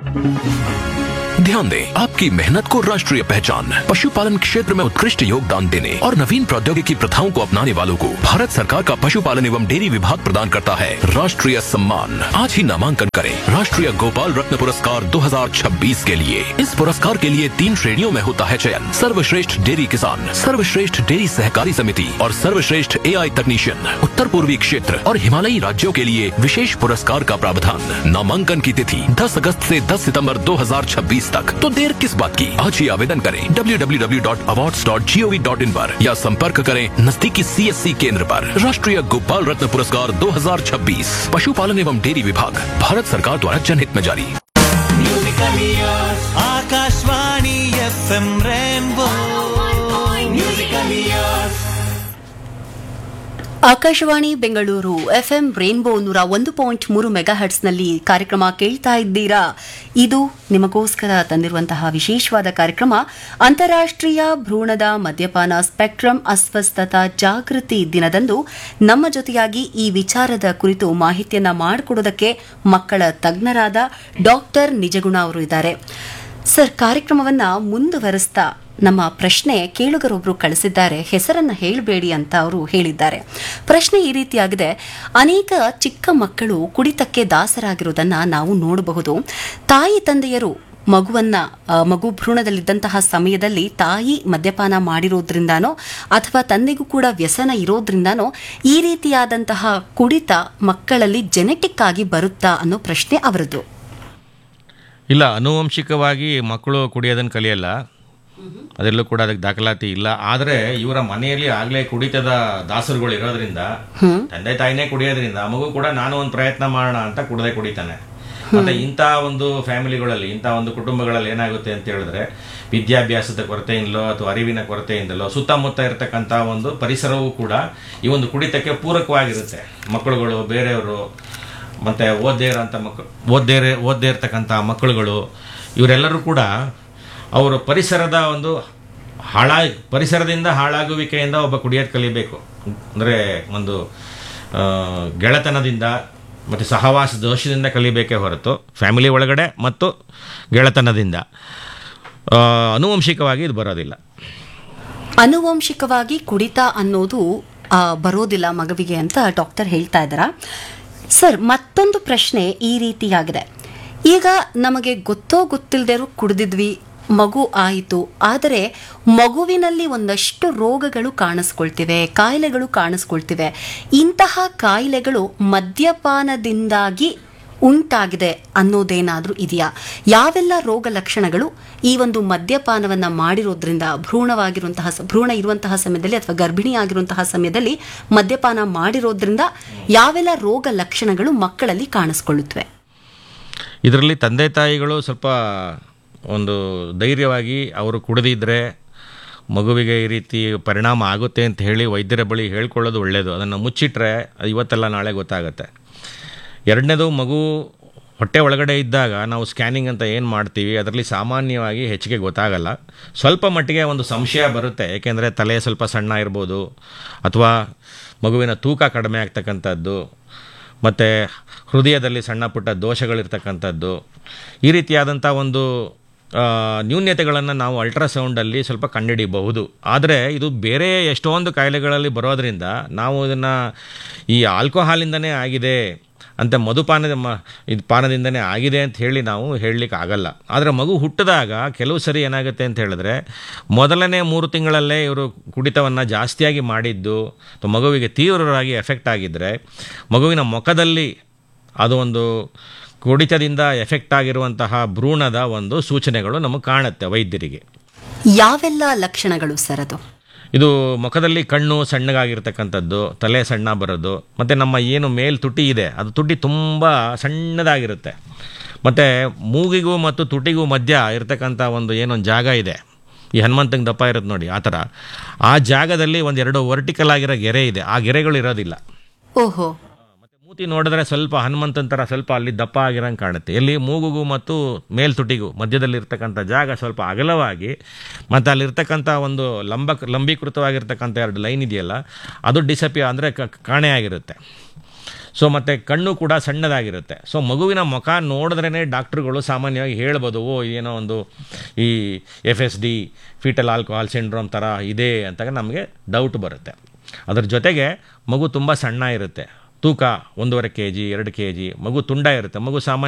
ध्यान दें आपकी मेहनत को राष्ट्रीय पहचान पशुपालन क्षेत्र में उत्कृष्ट योगदान देने और नवीन प्रौद्योगिकी प्रथाओं को अपनाने वालों को भारत सरकार का पशुपालन एवं डेयरी विभाग प्रदान करता है राष्ट्रीय सम्मान आज ही नामांकन करें राष्ट्रीय गोपाल रत्न पुरस्कार 2026 के लिए इस पुरस्कार के लिए तीन श्रेणियों में होता है चयन सर्वश्रेष्ठ डेयरी किसान सर्वश्रेष्ठ डेयरी सहकारी समिति और सर्वश्रेष्ठ एआई तकनीशियन उत्तर पूर्वी क्षेत्र और हिमालयी राज्यों के लिए विशेष पुरस्कार का प्रावधान नामांकन की तिथि 10 अगस्त से 10 सितंबर 2026 तक तो देर किस बात की आज ही आवेदन करें www.awards.gov.in पर या संपर्क करें नजदीकी सीएससी केंद्र पर राष्ट्रीय गोपाल रत्न पुरस्कार 2026 पशुपालन एवं डेयरी विभाग भारत सरकार द्वारा जनहित में जारी Akashvani F M rainbow musical years Akashvani Bengaluru FM rainbow ನೂರ ಒಂದು ಪಾಯಿಂಟ್ ಮೂರು ಮೆಗಾ ಹರ್ಟ್ಸ್ನಲ್ಲಿ ಕಾರ್ಯಕ್ರಮ ಕೇಳ್ತಾ ಇದ್ದೀರಾ ಇದು ನಿಮಗೋಸ್ಕರ ತಂದಿರುವಂತಹ ವಿಶೇಷವಾದ ಕಾರ್ಯಕ್ರಮ ಅಂತಾರಾಷ್ಟ್ರೀಯ ಭ್ರೂಣದ ಮದ್ಯಪಾನ ಸ್ಪೆಕ್ಟ್ರಮ್ ಅಸ್ವಸ್ಥತಾ ಜಾಗೃತಿ ದಿನದಂದು ನಮ್ಮ ಜೊತೆಯಾಗಿ ಈ ವಿಚಾರದ ಕುರಿತು ಮಾಹಿತಿಯನ್ನ ಮಾಡಿಕೊಡೋದಕ್ಕೆ ಮಕ್ಕಳ ತಜ್ಞರಾದ ಡಾಕ್ಟರ್ ನಿಜಗುಣ ಅವರು ಇದ್ದಾರೆ ಸರ್ ಕಾರ್ಯಕ್ರಮವನ್ನ ಮುಂದುವರಿಸ್ತಾ ನಮ್ಮ ಪ್ರಶ್ನೆ ಕೇಳುಗರೊಬ್ರು ಕಳಿಸಿದ್ದಾರೆ ಹೆಸರನ್ನ ಹೇಳಬೇಡಿ ಅಂತ ಅವರು ಹೇಳಿದ್ದಾರೆ ಪ್ರಶ್ನೆ ಈ ರೀತಿಯಾಗಿದೆ ಅನೇಕ ಚಿಕ್ಕ ಮಕ್ಕಳು ಕುಡಿತಕ್ಕೆ ದಾಸರಾಗಿರುವುದನ್ನ ನಾವು ನೋಡಬಹುದು ತಾಯಿ ತಂದೆಯರು ಮಗುವನ್ನ ಆ, ಮಗು ಭ್ರೂಣದಲ್ಲಿದ್ದಂತಹ ಸಮಯದಲ್ಲಿ ತಾಯಿ ಮದ್ಯಪಾನ ಮಾಡಿರೋದ್ರಿಂದಾನೋ ಅಥವಾ ತಂದೆಗೂ ಕೂಡ ವ್ಯಸನ ಇರೋದ್ರಿಂದಾನೋ ಈ ರೀತಿಯಾದಂತಹ ಕುಡಿತ ಮಕ್ಕಳಲ್ಲಿ ಜೆನೆಟಿಕ್ ಆಗಿ ಬರುತ್ತಾ ಅನ್ನೋ ಪ್ರಶ್ನೆ ಅವರದ್ದು ಇಲ್ಲ ಆನುವಂಶಿಕವಾಗಿ ಮಕ್ಕಳು ಕುಡಿಯೋದನ್ನು ಕಲಿಯಲ್ಲ ಅದೆಲ್ಲೂ ಕೂಡ ಅದಕ್ಕೆ ದಾಖಲಾತಿ ಇಲ್ಲ ಆದರೆ ಇವರ ಮನೆಯಲ್ಲಿ ಆಗಲೇ ಕುಡಿತದ ದಾಸರುಗಳು ಇರೋದ್ರಿಂದ ತಂದೆ ತಾಯಿನೇ ಕುಡಿಯೋದ್ರಿಂದ ಆ ಮಗು ಕೂಡ ನಾನು ಒಂದು ಪ್ರಯತ್ನ ಮಾಡೋಣ ಅಂತ ಕುಡದೆ ಕುಡಿತಾನೆ ಮತ್ತೆ ಇಂಥ ಒಂದು ಫ್ಯಾಮಿಲಿಗಳಲ್ಲಿ ಇಂಥ ಒಂದು ಕುಟುಂಬಗಳಲ್ಲಿ ಏನಾಗುತ್ತೆ ಅಂತ ಹೇಳಿದ್ರೆ ವಿದ್ಯಾಭ್ಯಾಸದ ಕೊರತೆಯಿಂದಲೋ ಅಥವಾ ಅರಿವಿನ ಕೊರತೆಯಿಂದಲೋ ಸುತ್ತಮುತ್ತ ಇರತಕ್ಕಂಥ ಒಂದು ಪರಿಸರವೂ ಕೂಡ ಈ ಒಂದು ಕುಡಿತಕ್ಕೆ ಪೂರಕವಾಗಿರುತ್ತೆ ಮಕ್ಕಳುಗಳು ಬೇರೆಯವರು ಮತ್ತೆ ಓದ್ದೇ ಇರೋಂಥ ಮಕ್ಕಳು ಓದ್ದೇ ಓದ್ದೇ ಇರ್ತಕ್ಕಂಥ ಮಕ್ಕಳುಗಳು ಇವರೆಲ್ಲರೂ ಕೂಡ ಅವರು ಪರಿಸರದ ಒಂದು ಹಾಳಾ ಪರಿಸರದಿಂದ ಹಾಳಾಗುವಿಕೆಯಿಂದ ಒಬ್ಬ ಕುಡಿಯೋದು ಕಲಿಬೇಕು ಅಂದರೆ ಒಂದು ಆ, ಗೆಳೆತನದಿಂದ ಮತ್ತು ಸಹವಾಸ ದೋಷದಿಂದ ಕಲಿಬೇಕೇ ಹೊರತು ಫ್ಯಾಮಿಲಿ ಒಳಗಡೆ ಮತ್ತು ಗೆಳೆತನದಿಂದ ಆ, ಆನುವಂಶಿಕವಾಗಿ ಇದು ಬರೋದಿಲ್ಲ ಅನುವಂಶಿಕವಾಗಿ ಕುಡಿತ ಅನ್ನೋದು ಆ, ಬರೋದಿಲ್ಲ ಮಗುವಿಗೆ ಅಂತ ಡಾಕ್ಟರ್ ಹೇಳ್ತಾ ಇದ್ದಾರ ಸರ್ ಮತ್ತೊಂದು ಪ್ರಶ್ನೆ ಈ ರೀತಿಯಾಗಿದೆ ಈಗ ನಮಗೆ ಗೊತ್ತೋ ಗೊತ್ತಿಲ್ಲದೆ ಕುಡಿದಿದ್ವಿ ಮಗು ಆಯಿತು ಆದರೆ ಮಗುವಿನಲ್ಲಿ ಒಂದಷ್ಟು ರೋಗಗಳು ಕಾಣಿಸ್ಕೊಳ್ತಿವೆ ಕಾಯಿಲೆಗಳು ಕಾಣಿಸ್ಕೊಳ್ತಿವೆ ಇಂತಹ ಕಾಯಿಲೆಗಳು ಮದ್ಯಪಾನದಿಂದಾಗಿ ಉಂಟಾಗಿದೆ ಅನ್ನೋದೇನಾದ್ರೂ ಇದೆಯಾ ಯಾವೆಲ್ಲ ರೋಗ ಲಕ್ಷಣಗಳು ಈ ಒಂದು ಮದ್ಯಪಾನವನ್ನ ಮಾಡಿರೋದ್ರಿಂದ ಭ್ರೂಣವಾಗಿರುವಂತಹ ಸ- ಭ್ರೂಣ ಇರುವಂತಹ ಸಮಯದಲ್ಲಿ ಅಥವಾ ಗರ್ಭಿಣಿ ಆಗಿರುವಂತಹ ಸಮಯದಲ್ಲಿ ಮದ್ಯಪಾನ ಮಾಡಿರೋದ್ರಿಂದ ಯಾವೆಲ್ಲ ರೋಗ ಲಕ್ಷಣಗಳು ಮಕ್ಕಳಲ್ಲಿ ಕಾಣಿಸ್ಕೊಳ್ಳುತ್ತವೆ ಇದರಲ್ಲಿ ತಂದೆ ತಾಯಿಗಳು ಸ್ವಲ್ಪ ಒಂದು ಧೈರ್ಯವಾಗಿ ಅವರು ಕುಡಿದಿದ್ರೆ ಮಗುವಿಗೆ ಈ ರೀತಿ ಪರಿಣಾಮ ಆಗುತ್ತೆ ಅಂತ ಹೇಳಿ ವೈದ್ಯರ ಬಳಿ ಹೇಳ್ಕೊಳ್ಳೋದು ಒಳ್ಳೆಯದು ಅದನ್ನು ಮುಚ್ಚಿಟ್ರೆ ಅದು ಇವತ್ತೆಲ್ಲ ನಾಳೆ ಗೊತ್ತಾಗುತ್ತೆ ಎರಡನೇದು ಮಗು ಹೊಟ್ಟೆ ಒಳಗಡೆ ಇದ್ದಾಗ ನಾವು ಸ್ಕ್ಯಾನಿಂಗ್ ಅಂತ ಏನು ಮಾಡ್ತೀವಿ ಅದರಲ್ಲಿ ಸಾಮಾನ್ಯವಾಗಿ ಹೆಚ್ಚಿಗೆ ಗೊತ್ತಾಗಲ್ಲ ಸ್ವಲ್ಪ ಮಟ್ಟಿಗೆ ಒಂದು ಸಂಶಯ ಬರುತ್ತೆ ಏಕೆಂದರೆ ತಲೆ ಸ್ವಲ್ಪ ಸಣ್ಣ ಇರ್ಬೋದು ಅಥವಾ ಮಗುವಿನ ತೂಕ ಕಡಿಮೆ ಆಗ್ತಕ್ಕಂಥದ್ದು ಮತ್ತು ಹೃದಯದಲ್ಲಿ ಸಣ್ಣ ಪುಟ್ಟ ದೋಷಗಳಿರ್ತಕ್ಕಂಥದ್ದು ಈ ರೀತಿಯಾದಂಥ ಒಂದು ಆ, ನ್ಯೂನ್ಯತೆಗಳನ್ನು ನಾವು ಅಲ್ಟ್ರಾಸೌಂಡಲ್ಲಿ ಸ್ವಲ್ಪ ಕಂಡುಹಿಡಿಯಬಹುದು ಆದರೆ ಇದು ಬೇರೆ ಎಷ್ಟೊಂದು ಕಾಯಿಲೆಗಳಲ್ಲಿ ಬರೋದರಿಂದ ನಾವು ಇದನ್ನು ಈ ಆಲ್ಕೋಹಾಲಿಂದನೇ ಆಗಿದೆ ಅಂತ ಮಧುಪಾನದ ಮ ಇದು ಪಾನದಿಂದನೇ ಆಗಿದೆ ಅಂತ ಹೇಳಿ ನಾವು ಹೇಳಲಿಕ್ಕೆ ಆಗಲ್ಲ ಆದರೆ ಮಗು ಹುಟ್ಟಿದಾಗ ಕೆಲವು ಸರಿ ಏನಾಗುತ್ತೆ ಅಂತ ಹೇಳಿದ್ರೆ ಮೊದಲನೇ ಮೂರು ತಿಂಗಳಲ್ಲೇ ಇವರು ಕುಡಿತವನ್ನು ಜಾಸ್ತಿಯಾಗಿ ಮಾಡಿದ್ದು ಅಥವಾ ಮಗುವಿಗೆ ತೀವ್ರವಾಗಿ ಎಫೆಕ್ಟ್ ಆಗಿದ್ದರೆ ಮಗುವಿನ ಮುಖದಲ್ಲಿ ಅದು ಒಂದು ಕುಡಿತದಿಂದ ಎಫೆಕ್ಟ್ ಆಗಿರುವಂತಹ ಭ್ರೂಣದ ಒಂದು ಸೂಚನೆಗಳು ನಮಗೆ ಕಾಣುತ್ತೆ ವೈದ್ಯರಿಗೆ ಯಾವೆಲ್ಲ ಲಕ್ಷಣಗಳು ಸರ್ ಅದು ಇದು ಮುಖದಲ್ಲಿ ಕಣ್ಣು ಸಣ್ಣಗಾಗಿರ್ತಕ್ಕಂಥದ್ದು ತಲೆ ಸಣ್ಣ ಬರೋದು ಮತ್ತು ನಮ್ಮ ಏನು ಮೇಲ್ ತುಟಿ ಇದೆ ಅದು ತುಟಿ ತುಂಬ ಸಣ್ಣದಾಗಿರುತ್ತೆ ಮತ್ತು ಮೂಗಿಗೂ ಮತ್ತು ತುಟಿಗೂ ಮಧ್ಯ ಇರತಕ್ಕಂಥ ಒಂದು ಏನೊಂದು ಜಾಗ ಇದೆ ಈ ಹನುಮಂತಂಗೆ ದಪ್ಪ ಇರುತ್ತೆ ನೋಡಿ ಆ ಥರ ಆ ಜಾಗದಲ್ಲಿ ಒಂದು ಎರಡು ವರ್ಟಿಕಲ್ ಆಗಿರೋ ಗೆರೆ ಇದೆ ಆ ಗೆರೆಗಳು ಇರೋದಿಲ್ಲ ಓಹೋ ಮತ್ತೆ ಮೂತಿ ನೋಡಿದ್ರೆ ಸ್ವಲ್ಪ ಹನುಮಂತನ ಥರ ಸ್ವಲ್ಪ ಅಲ್ಲಿ ದಪ್ಪ ಆಗಿರಂಗೆ ಕಾಣುತ್ತೆ ಎಲ್ಲಿ ಮೂಗುಗೂ ಮತ್ತು ಮೇಲ್ತುಟಿಗೂ ಮಧ್ಯದಲ್ಲಿರ್ತಕ್ಕಂಥ ಜಾಗ ಸ್ವಲ್ಪ ಅಗಲವಾಗಿ ಮತ್ತು ಅಲ್ಲಿರ್ತಕ್ಕಂಥ ಒಂದು ಲಂಬ ಲಂಬೀಕೃತವಾಗಿರ್ತಕ್ಕಂಥ ಎರಡು ಲೈನ್ ಇದೆಯಲ್ಲ ಅದು ಡಿಸಪಿಯರ್ ಅಂದರೆ ಕಾಣೆ ಆಗಿರುತ್ತೆ ಸೊ ಮತ್ತು ಕಣ್ಣು ಕೂಡ ಸಣ್ಣದಾಗಿರುತ್ತೆ ಸೊ ಮಗುವಿನ ಮುಖ ನೋಡಿದ್ರೇ ಡಾಕ್ಟ್ರುಗಳು ಸಾಮಾನ್ಯವಾಗಿ ಹೇಳ್ಬೋದು ಓ ಏನೋ ಒಂದು ಈ F S D fetal alcohol syndrome ಥರ ಇದೆ ಅಂತ ನಮಗೆ ಡೌಟ್ ಬರುತ್ತೆ ಅದ್ರ ಜೊತೆಗೆ ಮಗು ತುಂಬ ಸಣ್ಣ ಇರುತ್ತೆ ತೂಕ ಒಂದೂವರೆ ಕೆ ಜಿ ಎರಡು ಕೆ ಜಿ ಮಗು ತುಂಡ ಇರುತ್ತೆ ಮಗು ಸಾಮಾನ್ಯ